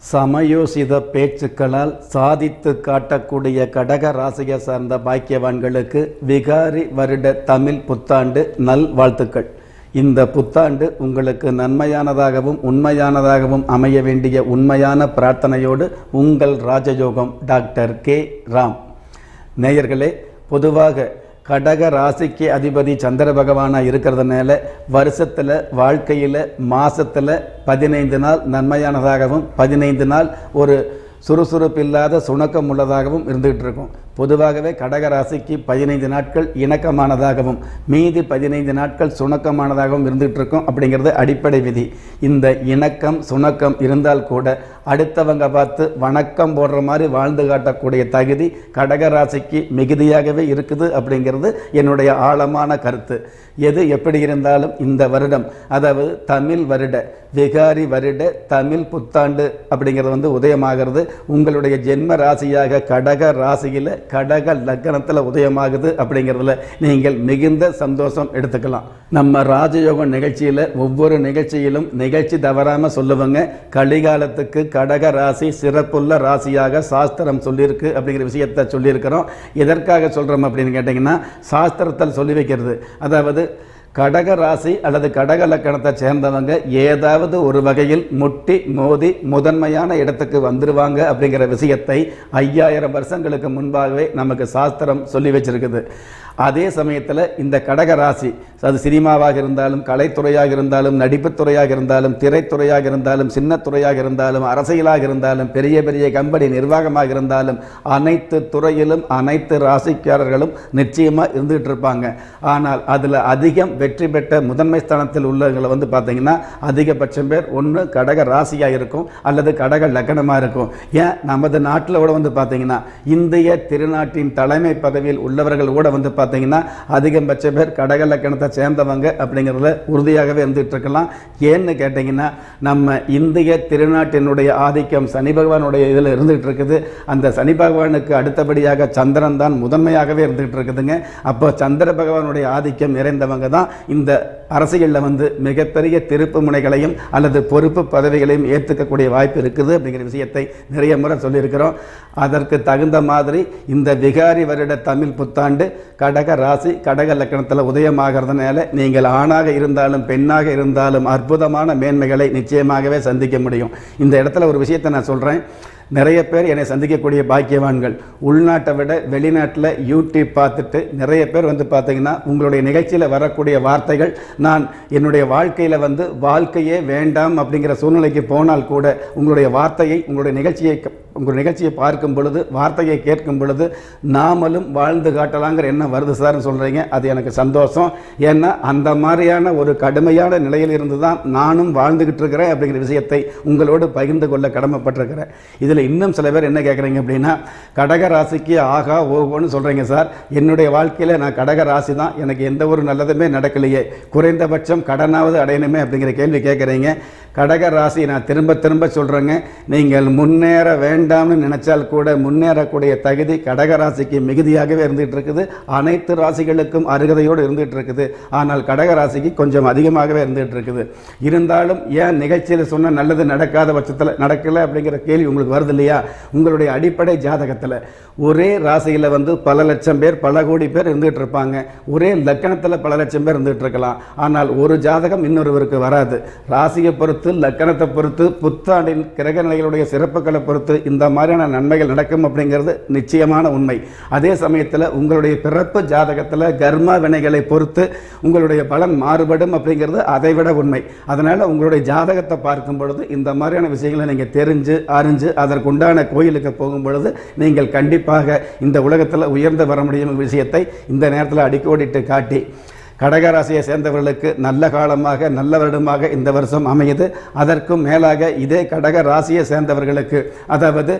சமயோசித பேச்சுக்களால் சாதித்து காட்டக்கூடிய கடக ராசியை சார்ந்த பாக்கியவான்களுக்கு விகாரி வருட தமிழ் புத்தாண்டு நல் வாழ்த்துக்கள் இந்த புத்தாண்டு உங்களுக்கு நன்மையானதாகவும் உண்மையானதாகவும் அமைய வேண்டிய உண்மையான பிரார்த்தனையோடு உங்கள் ராஜயோகம் டாக்டர் கே ராம் நேயர்களே பொதுவாக கடக ராசிக்கு அதிபதி சந்திர பகவானா இருக்கிறதுனால வருஷத்தில் வாழ்க்கையில் மாசத்துல பதினைந்து நாள் நன்மையானதாகவும் பதினைந்து நாள் ஒரு சுறுசுறுப்பு இல்லாத சுணக்கம் உள்ளதாகவும் இருந்துகிட்டு இருக்கும் பொதுவாகவே கடக ராசிக்கு பதினைந்து நாட்கள் இணக்கமானதாகவும் மீதி பதினைந்து நாட்கள் சுணக்கமானதாகவும் இருந்துகிட்டு இருக்கும் அப்படிங்கிறது அடிப்படை விதி இந்த இணக்கம் சுணக்கம் இருந்தால் கூட அடுத்தவங்க பார்த்து வணக்கம் போடுற மாதிரி வாழ்ந்து காட்டக்கூடிய தகுதி கடக ராசிக்கு மிகுதியாகவே இருக்குது அப்படிங்கிறது என்னுடைய ஆழமான கருத்து எது எப்படி இருந்தாலும் இந்த வருடம் அதாவது தமிழ் வருட விகாரி வருட தமிழ் புத்தாண்டு அப்படிங்கிறது வந்து உதயமாகிறது உங்களுடைய ஜென்ம ராசியாக கடக ராசியில் கடக லக்கணத்தில் உதயமாகுது அப்படிங்கிறதுல நீங்கள் மிகுந்த சந்தோஷம் எடுத்துக்கலாம் நம்ம ராஜயோகம் நிகழ்ச்சியில் ஒவ்வொரு நிகழ்ச்சியிலும் நிகழ்ச்சி தவறாமல் சொல்லுவாங்க கலிகாலத்துக்கு கடக ராசி சிறப்புள்ள ராசியாக சாஸ்திரம் சொல்லியிருக்கு அப்படிங்கிற விஷயத்த சொல்லியிருக்கிறோம் எதற்காக சொல்கிறோம் அப்படின்னு கேட்டிங்கன்னா சாஸ்திரத்தில் சொல்லி வைக்கிறது அதாவது கடக ராசி அல்லது கடக லக்கணத்தை சேர்ந்தவங்க ஏதாவது ஒரு வகையில் முட்டி மோதி முதன்மையான இடத்துக்கு வந்துருவாங்க அப்படிங்கிற விஷயத்தை ஐயாயிரம் வருஷங்களுக்கு முன்பாகவே நமக்கு சாஸ்திரம் சொல்லி வச்சிருக்குது அதே சமயத்தில் இந்த கடக ராசி அது சினிமாவாக இருந்தாலும் கலைத்துறையாக இருந்தாலும் நடிப்புத்துறையாக இருந்தாலும் திரைத்துறையாக இருந்தாலும் சின்ன துறையாக இருந்தாலும் அரசியலாக இருந்தாலும் பெரிய பெரிய கம்பெனி நிர்வாகமாக இருந்தாலும் அனைத்து துறையிலும் அனைத்து ராசிக்காரர்களும் நிச்சயமாக இருந்துகிட்டு இருப்பாங்க ஆனால் அதில் அதிகம் வெற்றி பெற்ற முதன்மை ஸ்தானத்தில் உள்ளவங்களை வந்து பார்த்தீங்கன்னா அதிகபட்சம் பேர் ஒன்று கடக ராசியாக இருக்கும் அல்லது கடக லக்கணமாக இருக்கும் ஏன் நமது நாட்டில் கூட வந்து பார்த்தீங்கன்னா இந்திய திருநாட்டின் தலைமை பதவியில் உள்ளவர்கள் கூட வந்து பார்த்தீங்கன்னா அதிகபட்ச பேர் கடக லக்கணத்தை சேர்ந்தவங்க அப்படிங்கிறதுல உறுதியாகவே இருந்துகிட்டு இருக்கலாம் ஏன்னு கேட்டிங்கன்னா நம்ம இந்திய திருநாட்டினுடைய ஆதிக்கம் சனி பகவானுடைய இதில் இருந்துகிட்டு இருக்குது அந்த சனி பகவானுக்கு அடுத்தபடியாக சந்திரன் தான் முதன்மையாகவே இருந்துகிட்டு இருக்குதுங்க அப்போ சந்திர பகவானுடைய ஆதிக்கம் நிறைந்தவங்க தான் இந்த அரசியலில் வந்து மிகப்பெரிய திருப்பு முனைகளையும் அல்லது பொறுப்பு பதவிகளையும் ஏற்றுக்கக்கூடிய வாய்ப்பு இருக்குது அப்படிங்கிற விஷயத்தை நிறைய முறை சொல்லியிருக்கிறோம் அதற்கு தகுந்த மாதிரி இந்த விகாரி வருட தமிழ் புத்தாண்டு கடக ராசி கடக லக்கணத்தில் உதயமாகிறதுனால நீங்கள் ஆணாக இருந்தாலும் பெண்ணாக இருந்தாலும் அற்புதமான மேன்மைகளை நிச்சயமாகவே சந்திக்க முடியும் இந்த இடத்துல ஒரு விஷயத்தை நான் சொல்கிறேன் நிறைய பேர் என்னை சந்திக்கக்கூடிய பாக்கியவான்கள் உள்நாட்டை விட வெளிநாட்டில் யூடியூப் பார்த்துட்டு நிறைய பேர் வந்து பார்த்தீங்கன்னா உங்களுடைய நிகழ்ச்சியில் வரக்கூடிய வார்த்தைகள் நான் என்னுடைய வாழ்க்கையில் வந்து வாழ்க்கையே வேண்டாம் அப்படிங்கிற சூழ்நிலைக்கு போனால் கூட உங்களுடைய வார்த்தையை உங்களுடைய நிகழ்ச்சியை உங்கள் நிகழ்ச்சியை பார்க்கும் பொழுது வார்த்தையை கேட்கும் பொழுது நாமளும் வாழ்ந்து காட்டலாங்கிற எண்ணம் வருது சார்னு சொல்கிறீங்க அது எனக்கு சந்தோஷம் ஏன்னா அந்த மாதிரியான ஒரு கடுமையான நிலையில் இருந்து தான் நானும் வாழ்ந்துக்கிட்டு இருக்கிறேன் அப்படிங்கிற விஷயத்தை உங்களோடு பகிர்ந்து கொள்ள கடமைப்பட்டிருக்கிறேன் இதில் இன்னும் சில பேர் என்ன கேட்குறீங்க அப்படின்னா கடக ராசிக்கு ஆகா ஓகோன்னு சொல்கிறீங்க சார் என்னுடைய வாழ்க்கையில் நான் கடக ராசி தான் எனக்கு எந்த ஒரு நல்லதுமே நடக்கலையே குறைந்தபட்சம் கடனாவது அடையணுமே அப்படிங்கிற கேள்வி கேட்குறீங்க கடக ராசி நான் திரும்ப திரும்ப சொல்கிறேங்க நீங்கள் முன்னேற வேண்டாம்னு நினைச்சால் கூட முன்னேறக்கூடிய தகுதி கடக ராசிக்கு மிகுதியாகவே இருந்துகிட்டு இருக்குது அனைத்து ராசிகளுக்கும் அருகதையோடு இருந்துகிட்டு இருக்குது ஆனால் கடக ராசிக்கு கொஞ்சம் அதிகமாகவே இருந்துகிட்டு இருக்குது இருந்தாலும் ஏன் நிகழ்ச்சியில் சொன்ன நல்லது நடக்காத பட்சத்தில் நடக்கலை அப்படிங்கிற கேள்வி உங்களுக்கு வருது இல்லையா உங்களுடைய அடிப்படை ஜாதகத்தில் ஒரே ராசியில் வந்து பல லட்சம் பேர் பல கோடி பேர் இருந்துகிட்டு இருப்பாங்க ஒரே லக்கணத்தில் பல லட்சம் பேர் இருந்துகிட்டு இருக்கலாம் ஆனால் ஒரு ஜாதகம் இன்னொருவருக்கு வராது ராசியை பொறுத்து லக்கணத்தை பொறுத்து புத்தாண்டின் கிரக நிலைகளுடைய சிறப்புகளை பொறுத்து இந்த மாதிரியான நன்மைகள் நடக்கும் அப்படிங்கிறது நிச்சயமான உண்மை அதே சமயத்தில் உங்களுடைய பிறப்பு ஜாதகத்தில் கர்ம வினைகளை பொறுத்து உங்களுடைய பலன் மாறுபடும் அப்படிங்கிறது அதைவிட உண்மை அதனால் உங்களுடைய ஜாதகத்தை பார்க்கும் பொழுது இந்த மாதிரியான விஷயங்களை நீங்கள் தெரிஞ்சு அறிஞ்சு அதற்குண்டான கோயிலுக்கு போகும் பொழுது நீங்கள் கண்டிப்பாக இந்த உலகத்தில் உயர்ந்து வர முடியும் விஷயத்தை இந்த நேரத்தில் அடிக்கோடிட்டு காட்டி கடகராசியை சேர்ந்தவர்களுக்கு நல்ல காலமாக நல்ல வருடமாக இந்த வருஷம் அமையுது அதற்கும் மேலாக இதே கடக ராசியை சேர்ந்தவர்களுக்கு அதாவது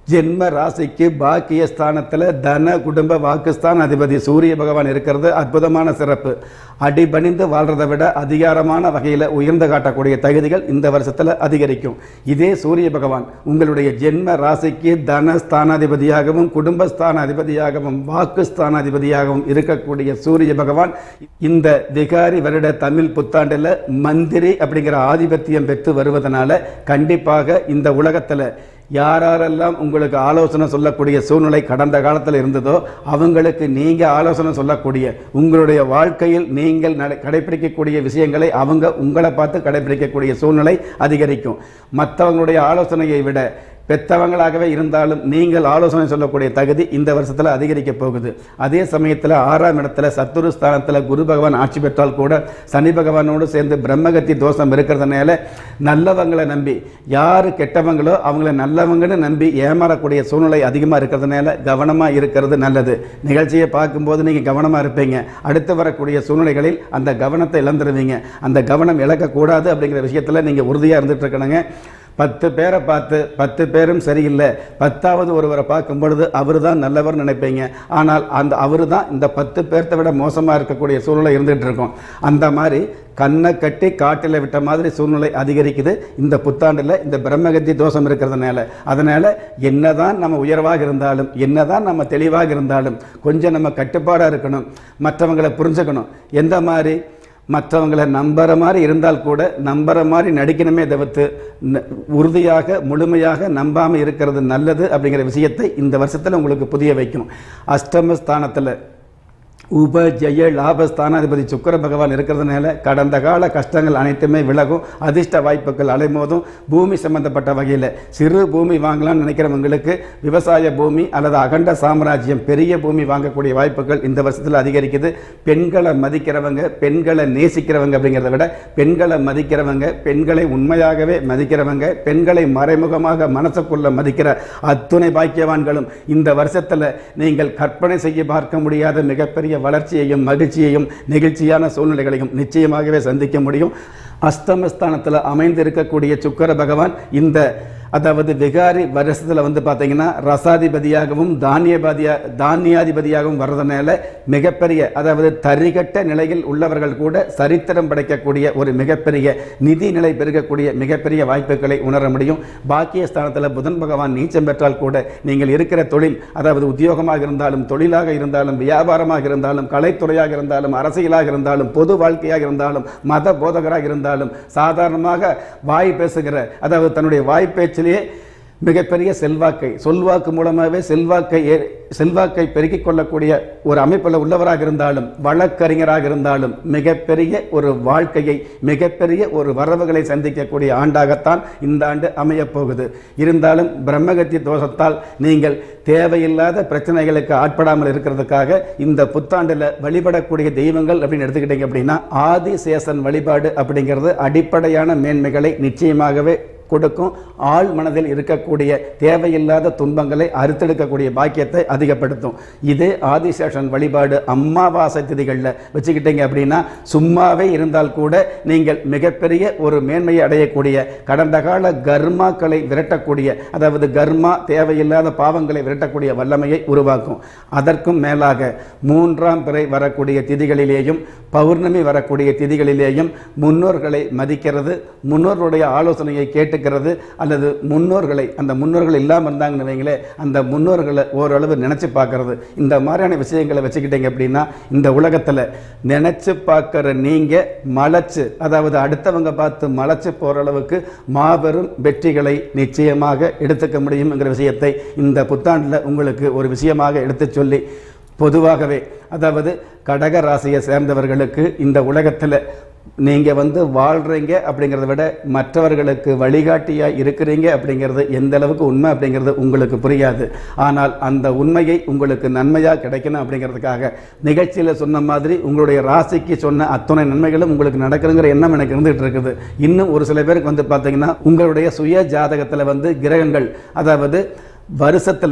ஜென்ம ராசிக்கு பாக்கிய ஸ்தானத்தில் தன குடும்ப வாக்குஸ்தான் அதிபதி சூரிய பகவான் இருக்கிறது அற்புதமான சிறப்பு அடிபணிந்து வாழ்றதை விட அதிகாரமான வகையில் உயர்ந்து காட்டக்கூடிய தகுதிகள் இந்த வருஷத்தில் அதிகரிக்கும் இதே சூரிய பகவான் உங்களுடைய ஜென்ம ராசிக்கு தன ஸ்தானாதிபதியாகவும் குடும்பஸ்தான அதிபதியாகவும் வாக்குஸ்தானாதிபதியாகவும் இருக்கக்கூடிய சூரிய பகவான் இந்த விகாரி வருட தமிழ் புத்தாண்டில் மந்திரி அப்படிங்கிற ஆதிபத்தியம் பெற்று வருவதனால கண்டிப்பாக இந்த உலகத்தில் யாரெல்லாம் உங்களுக்கு ஆலோசனை சொல்லக்கூடிய சூழ்நிலை கடந்த காலத்தில் இருந்ததோ அவங்களுக்கு நீங்கள் ஆலோசனை சொல்லக்கூடிய உங்களுடைய வாழ்க்கையில் நீங்கள் நட கடைபிடிக்கக்கூடிய விஷயங்களை அவங்க உங்களை பார்த்து கடைபிடிக்கக்கூடிய சூழ்நிலை அதிகரிக்கும் மற்றவங்களுடைய ஆலோசனையை விட பெத்தவங்களாகவே இருந்தாலும் நீங்கள் ஆலோசனை சொல்லக்கூடிய தகுதி இந்த வருஷத்தில் அதிகரிக்க போகுது அதே சமயத்தில் ஆறாம் இடத்துல சத்துரு ஸ்தானத்தில் குரு பகவான் ஆட்சி பெற்றால் கூட சனி பகவானோடு சேர்ந்து பிரம்மகத்தி தோஷம் இருக்கிறதுனால நல்லவங்களை நம்பி யார் கெட்டவங்களோ அவங்கள நல்லவங்கன்னு நம்பி ஏமாறக்கூடிய சூழ்நிலை அதிகமாக இருக்கிறதுனால கவனமாக இருக்கிறது நல்லது நிகழ்ச்சியை பார்க்கும்போது நீங்கள் கவனமாக இருப்பீங்க அடுத்து வரக்கூடிய சூழ்நிலைகளில் அந்த கவனத்தை இழந்துருவீங்க அந்த கவனம் இழக்கக்கூடாது அப்படிங்கிற விஷயத்தில் நீங்கள் உறுதியாக இருந்துட்டு இருக்கணுங்க பத்து பேரை பார்த்து பத்து பேரும் சரியில்லை பத்தாவது ஒருவரை பார்க்கும் பொழுது அவர் தான் நல்லவர் நினைப்பீங்க ஆனால் அந்த அவர் தான் இந்த பத்து பேர்த்த விட மோசமாக இருக்கக்கூடிய சூழ்நிலை இருந்துகிட்டு இருக்கும் அந்த மாதிரி கண்ணை கட்டி காட்டில் விட்ட மாதிரி சூழ்நிலை அதிகரிக்குது இந்த புத்தாண்டில் இந்த பிரம்மகத்தி தோஷம் இருக்கிறதுனால அதனால் என்னதான் நம்ம உயர்வாக இருந்தாலும் என்னதான் நம்ம தெளிவாக இருந்தாலும் கொஞ்சம் நம்ம கட்டுப்பாடாக இருக்கணும் மற்றவங்களை புரிஞ்சுக்கணும் எந்த மாதிரி மற்றவங்களை நம்புற மாதிரி இருந்தால் கூட நம்புற மாதிரி நடிக்கணுமே தவிர்த்து ந- உறுதியாக முழுமையாக நம்பாமல் இருக்கிறது நல்லது அப்படிங்கிற விஷயத்தை இந்த வருஷத்தில் உங்களுக்கு புரிய வைக்கணும் அஷ்டம ஸ்தானத்தில் உப ஜெய லாபஸ்தானாதிபதி சுக்கிர பகவான் இருக்கிறதுனால கடந்த கால கஷ்டங்கள் அனைத்துமே விலகும் அதிர்ஷ்ட வாய்ப்புகள் அலைமோதும் பூமி சம்பந்தப்பட்ட வகையில் சிறு பூமி வாங்கலாம்னு நினைக்கிறவங்களுக்கு விவசாய பூமி அல்லது அகண்ட சாம்ராஜ்யம் பெரிய பூமி வாங்கக்கூடிய வாய்ப்புகள் இந்த வருஷத்தில் அதிகரிக்குது பெண்களை மதிக்கிறவங்க பெண்களை நேசிக்கிறவங்க அப்படிங்கிறத விட பெண்களை மதிக்கிறவங்க பெண்களை உண்மையாகவே மதிக்கிறவங்க பெண்களை மறைமுகமாக மனசுக்குள்ள மதிக்கிற அத்துணை பாக்கியவான்களும் இந்த வருஷத்தில் நீங்கள் கற்பனை செய்ய பார்க்க முடியாத மிகப்பெரிய வளர்ச்சியையும் மகிழ்ச்சியையும் நெகிழ்ச்சியான சூழ்நிலைகளையும் நிச்சயமாகவே சந்திக்க முடியும் அஸ்தமஸ்தானத்தில் அமைந்து இருக்கக்கூடிய சுக்கர பகவான் இந்த அதாவது விகாரி வருஷத்தில் வந்து பார்த்தீங்கன்னா ரசாதிபதியாகவும் தானியபாதியா தானியாதிபதியாகவும் வர்றதுனால மிகப்பெரிய அதாவது தரிகட்ட நிலையில் உள்ளவர்கள் கூட சரித்திரம் படைக்கக்கூடிய ஒரு மிகப்பெரிய நிதி நிலை பெருகக்கூடிய மிகப்பெரிய வாய்ப்புகளை உணர முடியும் பாக்கிய ஸ்தானத்தில் புதன் பகவான் நீச்சம் பெற்றால் கூட நீங்கள் இருக்கிற தொழில் அதாவது உத்தியோகமாக இருந்தாலும் தொழிலாக இருந்தாலும் வியாபாரமாக இருந்தாலும் கலைத்துறையாக இருந்தாலும் அரசியலாக இருந்தாலும் பொது வாழ்க்கையாக இருந்தாலும் மத போதகராக இருந்தாலும் சாதாரணமாக வாய் பேசுகிற அதாவது தன்னுடைய வாய் பேச்சிலேயே மிகப்பெரிய செல்வாக்கை சொல்வாக்கு மூலமாகவே செல்வாக்கை ஏ- செல்வாக்கை பெருக்கிக் கொள்ளக்கூடிய ஒரு அமைப்பில் உள்ளவராக இருந்தாலும் வழக்கறிஞராக இருந்தாலும் மிகப்பெரிய ஒரு வாழ்க்கையை மிகப்பெரிய ஒரு வரவுகளை சந்திக்கக்கூடிய ஆண்டாகத்தான் இந்த ஆண்டு அமையப் போகுது இருந்தாலும் பிரம்மகத்தி தோஷத்தால் நீங்கள் தேவையில்லாத பிரச்சனைகளுக்கு ஆட்படாமல் இருக்கிறதுக்காக இந்த புத்தாண்டில் வழிபடக்கூடிய தெய்வங்கள் அப்படின்னு எடுத்துக்கிட்டீங்க அப்படின்னா ஆதிசேஷன் வழிபாடு அப்படிங்கிறது அடிப்படையான மேன்மைகளை நிச்சயமாகவே கொடுக்கும் ஆள் மனதில் இருக்கக்கூடிய தேவையில்லாத துன்பங்களை அறுத்தெடுக்கக்கூடிய பாக்கியத்தை அதிகப்படுத்தும் இதே ஆதிசேஷன் வழிபாடு அமாவாசை திதிகளில் வச்சுக்கிட்டீங்க அப்படின்னா சும்மாவே இருந்தால் கூட நீங்கள் மிகப்பெரிய ஒரு மேன்மையை அடையக்கூடிய கடந்த கால கர்மாக்களை விரட்டக்கூடிய அதாவது கர்மா தேவையில்லாத பாவங்களை விரட்டக்கூடிய வல்லமையை உருவாக்கும் அதற்கும் மேலாக மூன்றாம் பிறை வரக்கூடிய திதிகளிலேயும் பௌர்ணமி வரக்கூடிய திதிகளிலேயும் முன்னோர்களை மதிக்கிறது முன்னோர்களுடைய ஆலோசனையை கேட்டுக்கிறது அல்லது முன்னோர்களை அந்த முன்னோர்கள் இல்லாமல் இருந்தாங்கன்னு வைங்களேன் அந்த முன்னோர்களை ஓரளவு நினச்சி பார்க்கறது இந்த மாதிரியான விஷயங்களை வச்சுக்கிட்டீங்க அப்படின்னா இந்த உலகத்தில் நினச்சி பார்க்குற நீங்கள் மலைச்சு அதாவது அடுத்தவங்க பார்த்து மலைச்சு போகிற அளவுக்கு மாபெரும் வெற்றிகளை நிச்சயமாக எடுத்துக்க முடியுங்கிற விஷயத்தை இந்த புத்தாண்டில் உங்களுக்கு ஒரு விஷயமாக எடுத்துச் சொல்லி பொதுவாகவே அதாவது கடக ராசியை சேர்ந்தவர்களுக்கு இந்த உலகத்தில் நீங்கள் வந்து வாழ்கிறீங்க அப்படிங்கிறத விட மற்றவர்களுக்கு வழிகாட்டியாக இருக்கிறீங்க அப்படிங்கிறது எந்த அளவுக்கு உண்மை அப்படிங்கிறது உங்களுக்கு புரியாது ஆனால் அந்த உண்மையை உங்களுக்கு நன்மையாக கிடைக்கணும் அப்படிங்கிறதுக்காக நிகழ்ச்சியில் சொன்ன மாதிரி உங்களுடைய ராசிக்கு சொன்ன அத்தனை நன்மைகளும் உங்களுக்கு நடக்கணுங்கிற எண்ணம் எனக்கு இருந்துகிட்டு இருக்குது இன்னும் ஒரு சில பேருக்கு வந்து பார்த்தீங்கன்னா உங்களுடைய சுய ஜாதகத்தில் வந்து கிரகங்கள் அதாவது வருஷத்தில்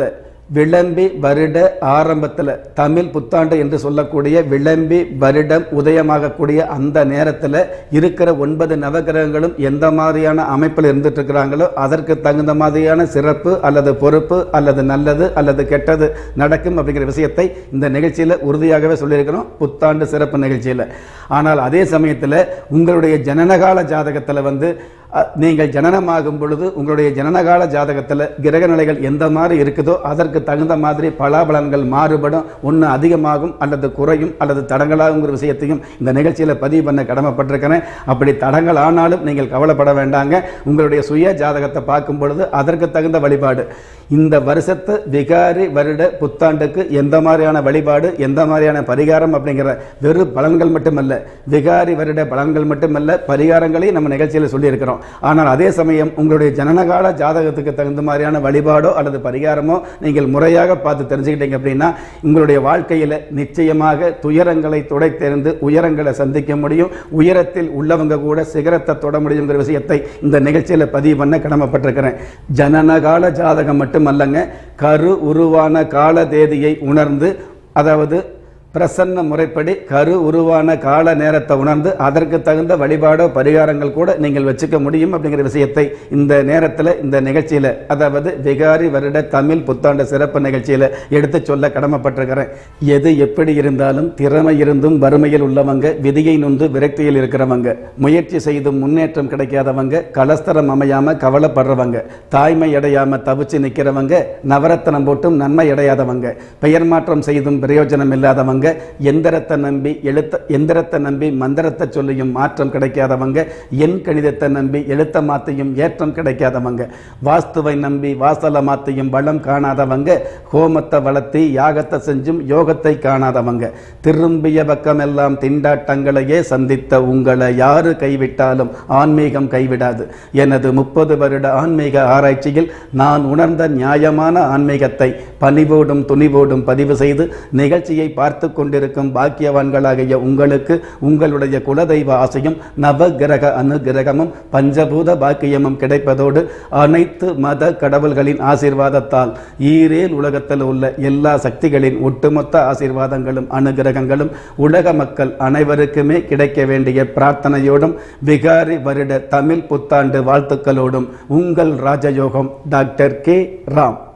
விளம்பி வருட ஆரம்பத்தில் தமிழ் புத்தாண்டு என்று சொல்லக்கூடிய விளம்பி வருடம் உதயமாகக்கூடிய அந்த நேரத்தில் இருக்கிற ஒன்பது நவகிரகங்களும் எந்த மாதிரியான அமைப்பில் இருந்துட்டு இருக்கிறாங்களோ அதற்கு தகுந்த மாதிரியான சிறப்பு அல்லது பொறுப்பு அல்லது நல்லது அல்லது கெட்டது நடக்கும் அப்படிங்கிற விஷயத்தை இந்த நிகழ்ச்சியில் உறுதியாகவே சொல்லியிருக்கிறோம் புத்தாண்டு சிறப்பு நிகழ்ச்சியில் ஆனால் அதே சமயத்தில் உங்களுடைய ஜனனகால ஜாதகத்தில் வந்து அ, நீங்கள் ஜனனமாகும் பொழுது உங்களுடைய ஜனனகால ஜாதகத்தில் கிரக நிலைகள் எந்த மாதிரி இருக்குதோ அதற்கு தகுந்த மாதிரி பலாபலன்கள் மாறுபடும் ஒன்று அதிகமாகும் அல்லது குறையும் அல்லது தடங்களாகுங்கிற விஷயத்தையும் இந்த நிகழ்ச்சியில் பதிவு பண்ண கடமைப்பட்டிருக்கிறேன் அப்படி தடங்கள் ஆனாலும் நீங்கள் கவலைப்பட வேண்டாங்க உங்களுடைய சுய ஜாதகத்தை பார்க்கும் பொழுது அதற்கு தகுந்த வழிபாடு இந்த வருஷத்து விகாரி வருட புத்தாண்டுக்கு எந்த மாதிரியான வழிபாடு எந்த மாதிரியான பரிகாரம் அப்படிங்கிற வெறும் பலன்கள் மட்டுமல்ல விகாரி வருட பலன்கள் மட்டுமல்ல பரிகாரங்களையும் நம்ம நிகழ்ச்சியில் சொல்லியிருக்கிறோம் ஆனால் அதே சமயம் உங்களுடைய ஜனனகால ஜாதகத்துக்கு தகுந்த மாதிரியான வழிபாடோ அல்லது பரிகாரமோ நீங்கள் முறையாக பார்த்து தெரிஞ்சுக்கிட்டீங்க அப்படின்னா உங்களுடைய வாழ்க்கையில் நிச்சயமாக துயரங்களை துடைத்தெறிந்து உயரங்களை சந்திக்க முடியும் உயரத்தில் உள்ளவங்க கூட சிகரத்தை தொட முடியுங்கிற விஷயத்தை இந்த நிகழ்ச்சியில் பதிவு பண்ண கடமைப்பட்டிருக்கிறேன் ஜனனகால ஜாதகம் மட்டுமல்லங்க கரு உருவான கால தேதியை உணர்ந்து அதாவது பிரசன்ன முறைப்படி கரு உருவான கால நேரத்தை உணர்ந்து அதற்கு தகுந்த வழிபாடோ பரிகாரங்கள் கூட நீங்கள் வச்சுக்க முடியும் அப்படிங்கிற விஷயத்தை இந்த நேரத்தில் இந்த நிகழ்ச்சியில் அதாவது விகாரி வருட தமிழ் புத்தாண்டு சிறப்பு நிகழ்ச்சியில் எடுத்து சொல்ல கடமைப்பட்டிருக்கிறேன் எது எப்படி இருந்தாலும் திறமை இருந்தும் வறுமையில் உள்ளவங்க விதியை நொந்து விரக்தியில் இருக்கிறவங்க முயற்சி செய்தும் முன்னேற்றம் கிடைக்காதவங்க கலஸ்தரம் அமையாம கவலைப்படுறவங்க தாய்மை அடையாம தவிச்சு நிற்கிறவங்க நவரத்தனம் போட்டும் நன்மை அடையாதவங்க பெயர் மாற்றம் செய்தும் பிரயோஜனம் இல்லாதவங்க எந்திரத்தை நம்பி எழுத்த எந்திரத்தை நம்பி மந்திரத்தை சொல்லியும் மாற்றம் கிடைக்காதவங்க எண் கணிதத்தை நம்பி எழுத்த மாத்தையும் ஏற்றம் கிடைக்காதவங்க வாஸ்துவை நம்பி வாசல மாத்தையும் வளம் காணாதவங்க ஹோமத்தை வளர்த்தி யாகத்தை செஞ்சும் யோகத்தை காணாதவங்க திரும்பிய பக்கமெல்லாம் திண்டாட்டங்களையே சந்தித்த உங்களை யாரு கைவிட்டாலும் ஆன்மீகம் கைவிடாது எனது முப்பது வருட ஆன்மீக ஆராய்ச்சியில் நான் உணர்ந்த நியாயமான ஆன்மீகத்தை பணிவோடும் துணிவோடும் பதிவு செய்து நிகழ்ச்சியை பார்த்து கொண்டிருக்கும் பாக்கியவான்களாகிய உங்களுக்கு உங்களுடைய குலதெய்வ ஆசையும் நவகிரக அனுகிரகமும் பஞ்சபூத பாக்கியமும் கிடைப்பதோடு அனைத்து மத கடவுள்களின் ஆசீர்வாதத்தால் ஈரேல் உலகத்தில் உள்ள எல்லா சக்திகளின் ஒட்டுமொத்த ஆசீர்வாதங்களும் அனுகிரகங்களும் உலக மக்கள் அனைவருக்குமே கிடைக்க வேண்டிய பிரார்த்தனையோடும் விகாரி வருட தமிழ் புத்தாண்டு வாழ்த்துக்களோடும் உங்கள் ராஜயோகம் டாக்டர் கே ராம்